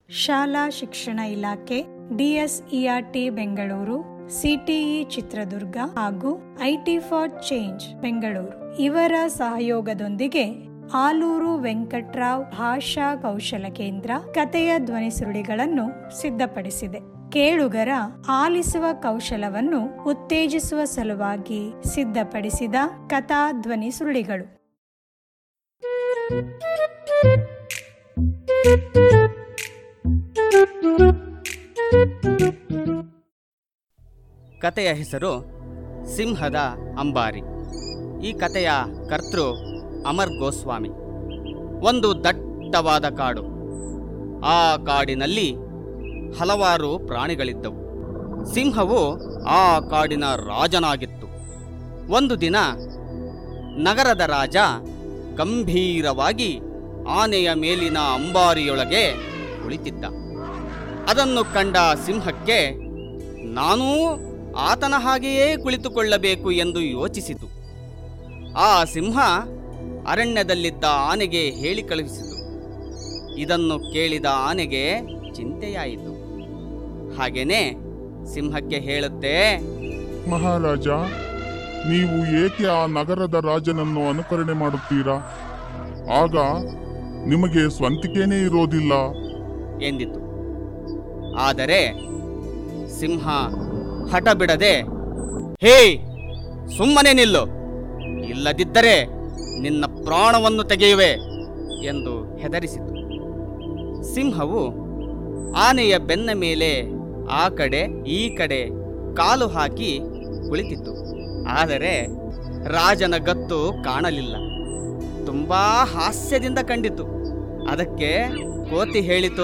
ಶಾಲಾ ಶಿಕ್ಷಣ ಇಲಾಖೆ ಡಿಎಸ್ಇಆರ್ಟಿ ಬೆಂಗಳೂರು ಸಿಟಿಇ ಚಿತ್ರದುರ್ಗ ಹಾಗೂ ಐಟಿ ಫಾರ್ ಚೇಂಜ್ ಬೆಂಗಳೂರು ಇವರ ಸಹಯೋಗದೊಂದಿಗೆ ಆಲೂರು ವೆಂಕಟ್ರಾವ್ ಭಾಷಾ ಕೌಶಲ ಕೇಂದ್ರ ಕಥೆಯ ಧ್ವನಿ ಸುರುಳಿಗಳನ್ನು ಸಿದ್ಧಪಡಿಸಿದೆ ಕೇಳುಗರ ಆಲಿಸುವ ಕೌಶಲವನ್ನು ಉತ್ತೇಜಿಸುವ ಸಲುವಾಗಿ ಸಿದ್ಧಪಡಿಸಿದ ಕಥಾ ಧ್ವನಿ ಸುರುಳಿಗಳು ಕತೆಯ ಹೆಸರು ಸಿಂಹದ ಅಂಬಾರಿ ಈ ಕತೆಯ ಕರ್ತೃ ಅಮರ್ ಗೋಸ್ವಾಮಿ ಒಂದು ದಟ್ಟವಾದ ಕಾಡು ಆ ಕಾಡಿನಲ್ಲಿ ಹಲವಾರು ಪ್ರಾಣಿಗಳಿದ್ದವು ಸಿಂಹವು ಆ ಕಾಡಿನ ರಾಜನಾಗಿತ್ತು ಒಂದು ದಿನ ನಗರದ ರಾಜ ಗಂಭೀರವಾಗಿ ಆನೆಯ ಮೇಲಿನ ಅಂಬಾರಿಯೊಳಗೆ ಕುಳಿತಿದ್ದ ಅದನ್ನು ಕಂಡ ಸಿಂಹಕ್ಕೆ ನಾನೂ ಆತನ ಹಾಗೆಯೇ ಕುಳಿತುಕೊಳ್ಳಬೇಕು ಎಂದು ಯೋಚಿಸಿತು ಆ ಸಿಂಹ ಅರಣ್ಯದಲ್ಲಿದ್ದ ಆನೆಗೆ ಹೇಳಿ ಕಳುಹಿಸಿತು ಇದನ್ನು ಕೇಳಿದ ಆನೆಗೆ ಚಿಂತೆಯಾಯಿತು ಹಾಗೇನೆ ಸಿಂಹಕ್ಕೆ ಹೇಳುತ್ತೆ ಮಹಾರಾಜ ನೀವು ಏಕೆ ಆ ನಗರದ ರಾಜನನ್ನು ಅನುಕರಣೆ ಮಾಡುತ್ತೀರಾ ಆಗ ನಿಮಗೆ ಸ್ವಂತಿಕೆನೇ ಇರೋದಿಲ್ಲ ಎಂದಿತು ಆದರೆ ಸಿಂಹ ಹಠ ಬಿಡದೆ ಹೇ ಸುಮ್ಮನೆ ನಿಲ್ಲು ಇಲ್ಲದಿದ್ದರೆ ನಿನ್ನ ಪ್ರಾಣವನ್ನು ತೆಗೆಯುವೆ ಎಂದು ಹೆದರಿಸಿತು ಸಿಂಹವು ಆನೆಯ ಬೆನ್ನ ಮೇಲೆ ಆ ಕಡೆ ಈ ಕಡೆ ಕಾಲು ಹಾಕಿ ಕುಳಿತಿತ್ತು ಆದರೆ ರಾಜನ ಗತ್ತು ಕಾಣಲಿಲ್ಲ ತುಂಬಾ ಹಾಸ್ಯದಿಂದ ಕಂಡಿತು ಅದಕ್ಕೆ ಕೋತಿ ಹೇಳಿತು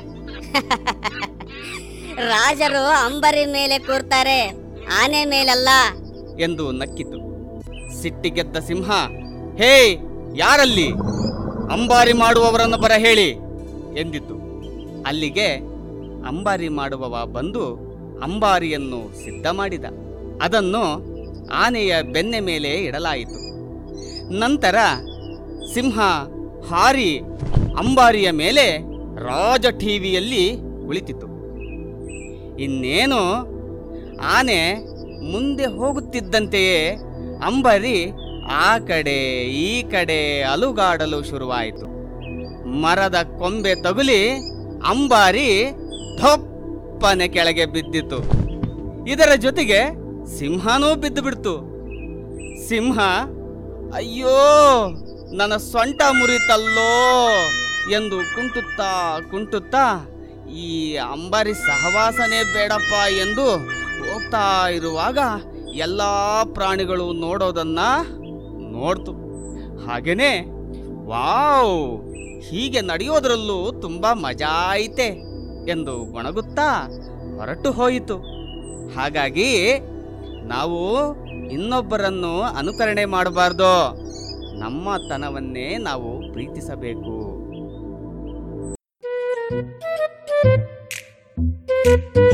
ರಾಜರು ಅಂಬರಿ ಮೇಲೆ ಕೂರ್ತಾರೆ ಆನೆ ಮೇಲಲ್ಲ ಎಂದು ನಕ್ಕಿತು ಸಿಟ್ಟಿಗೆದ್ದ ಸಿಂಹ ಹೇ ಯಾರಲ್ಲಿ ಅಂಬಾರಿ ಮಾಡುವವರನ್ನು ಬರ ಹೇಳಿ ಎಂದಿತು ಅಲ್ಲಿಗೆ ಅಂಬಾರಿ ಮಾಡುವವ ಬಂದು ಅಂಬಾರಿಯನ್ನು ಸಿದ್ಧ ಮಾಡಿದ ಅದನ್ನು ಆನೆಯ ಬೆನ್ನೆ ಮೇಲೆ ಇಡಲಾಯಿತು ನಂತರ ಸಿಂಹ ಹಾರಿ ಅಂಬಾರಿಯ ಮೇಲೆ ರಾಜ ಟಿವಿಯಲ್ಲಿ ಕುಳಿತಿತು ಇನ್ನೇನು ಆನೆ ಮುಂದೆ ಹೋಗುತ್ತಿದ್ದಂತೆಯೇ ಅಂಬರಿ ಆ ಕಡೆ ಈ ಕಡೆ ಅಲುಗಾಡಲು ಶುರುವಾಯಿತು ಮರದ ಕೊಂಬೆ ತಗುಲಿ ಅಂಬಾರಿ ಧೊಪ್ಪನೆ ಕೆಳಗೆ ಬಿದ್ದಿತು ಇದರ ಜೊತೆಗೆ ಸಿಂಹನೂ ಬಿದ್ದು ಬಿಡ್ತು ಸಿಂಹ ಅಯ್ಯೋ ನನ್ನ ಸೊಂಟ ಮುರಿತಲ್ಲೋ ಎಂದು ಕುಂಟುತ್ತಾ ಕುಂಟುತ್ತಾ ಈ ಅಂಬಾರಿ ಸಹವಾಸನೆ ಬೇಡಪ್ಪ ಎಂದು ಹೋಗ್ತಾ ಇರುವಾಗ ಎಲ್ಲ ಪ್ರಾಣಿಗಳು ನೋಡೋದನ್ನ ನೋಡ್ತು ಹಾಗೇನೆ ವಾವ್ ಹೀಗೆ ನಡೆಯೋದ್ರಲ್ಲೂ ತುಂಬಾ ಮಜಾ ಐತೆ ಎಂದು ಗೊಣಗುತ್ತಾ ಹೊರಟು ಹೋಯಿತು ಹಾಗಾಗಿ ನಾವು ಇನ್ನೊಬ್ಬರನ್ನು ಅನುಕರಣೆ ಮಾಡಬಾರ್ದು ನಮ್ಮತನವನ್ನೇ ನಾವು ಪ್ರೀತಿಸಬೇಕು